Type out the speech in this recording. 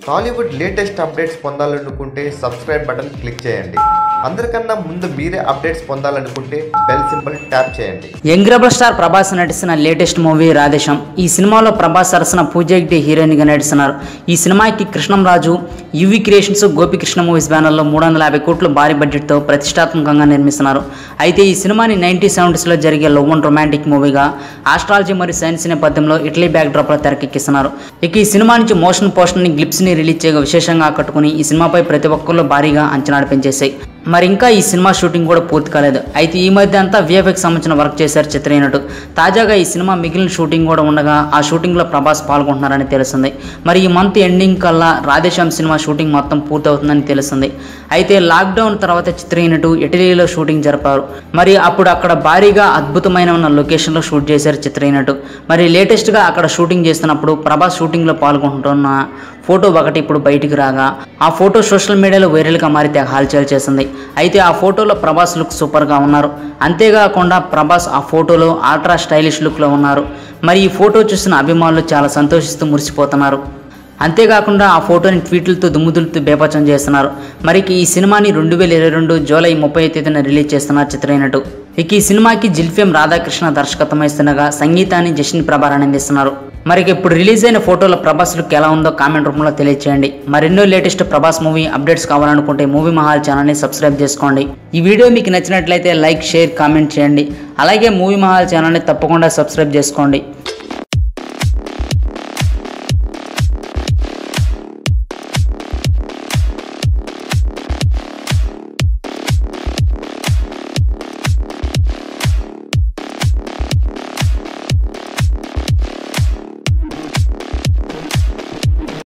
Tollywood latest updates పొందాలనుకుంటే subscribe button click చేయండి అందరికన్నా ముందు మీరే అప్డేట్స్ పొందాలనుకుంటే బెల్ సింబల్ ట్యాప్ చేయండి యంగ్ రెబల్ స్టార్ ప్రభాస్ నటిస్తున్న లేటెస్ట్ మూవీ రాధేశం ఈ సినిమాలో ప్రభాస్ సరసన పూజ హెగ్డే హీరోయిన్గా నటిస్తున్నారు ఈ సినిమాకి Krishnamraju UV creations Gopikrishna movies బ్యానర్లో మూడు వందల యాభై కోట్ల భారీ బడ్జెట్తో ప్రతిష్టాత్మకంగా నిర్మిస్తున్నారు అయితే ఈ సినిమాని నైన్టీ సెవెంటీస్లో జరిగే లవ్ అండ్ రొమాంటిక్ మూవీగా ఆస్ట్రాలజీ మరియు సైన్స్ నేపథ్యంలో ఇటలీ బ్యాక్ డ్రాప్లో తెరకెక్కిస్తున్నారు ఇక ఈ సినిమా నుంచి మోషన్ పోస్టర్ని గ్లిప్స్ని రిలీజ్ చేయగా విశేషంగా ఆకట్టుకుని ఈ సినిమాపై ప్రతి ఒక్కళ్ళు భారీగా అంచనాలు పెంచేశాయి మరి ఇంకా ఈ సినిమా షూటింగ్ కూడా పూర్తి కాలేదు అయితే ఈ మధ్య అంతా విఎఫ్ఎక్స్ సంబంధించిన వర్క్ చేశారు చిత్రనటుడు తాజాగా ఈ సినిమా మిగిలిన షూటింగ్ కూడా ఉండగా ఆ షూటింగ్లో ప్రభాస్ పాల్గొంటున్నారని తెలుస్తుంది మరి ఈ మంత్ ఎండింగ్ కల్లా రాధేశ్యామ్ సినిమా షూటింగ్ మొత్తం పూర్తవుతుందని తెలుస్తుంది అయితే లాక్డౌన్ తర్వాత చిత్రనటు ఇటలీలో షూటింగ్ జరిపారు మరి అప్పుడు అక్కడ భారీగా అద్భుతమైన ఉన్న లొకేషన్లో షూట్ చేశారు చిత్రనటు మరి లేటెస్ట్గా అక్కడ షూటింగ్ చేస్తున్నప్పుడు ప్రభాస్ షూటింగ్లో పాల్గొంటున్న ఫోటో ఒకటి ఇప్పుడు బయటికి రాగా ఆ ఫోటో సోషల్ మీడియాలో వైరల్గా మారి తెగ హల్చల్ చేసింది అయితే ఆ ఫోటోలో ప్రభాస్ లుక్ సూపర్గా ఉన్నారు అంతేకాకుండా ప్రభాస్ ఆ ఫోటోలో అల్ట్రా స్టైలిష్ లుక్లో ఉన్నారు మరి ఈ ఫోటో చూసిన అభిమానులు చాలా సంతోషిస్తూ మురిసిపోతున్నారు అంతేకాకుండా ఆ ఫోటోని ట్వీట్లతో దుమ్ముదులుతూ బేపచం చేస్తున్నారు మరి ఈ సినిమాని రెండు వేల ఇరవై రెండు జూలై ముప్పై తేదీన రిలీజ్ చేస్తున్నారు చిత్రనటు ఇక ఈ సినిమాకి జిల్ఫియం రాధాకృష్ణ దర్శకత్వం ఇస్తుండగా సంగీతాన్ని జస్టిన్ ప్రభార్ అందిస్తున్నారు మరి ఇక ఇప్పుడు రిలీజ్ అయిన ఫోటోలో ప్రభాస్ లుక్ ఎలా ఉందో కామెంట్ రూపంలో తెలియచేయండి మరెన్నో లేటెస్ట్ ప్రభాస్ మూవీ అప్డేట్స్ కావాలనుకుంటే మూవీ మహాల్ ఛానల్ని సబ్స్క్రైబ్ చేసుకోండి ఈ వీడియో మీకు నచ్చినట్లయితే లైక్ షేర్ కామెంట్ చేయండి అలాగే మూవీ మహాల్ ఛానల్ని తప్పకుండా సబ్స్క్రైబ్ చేసుకోండి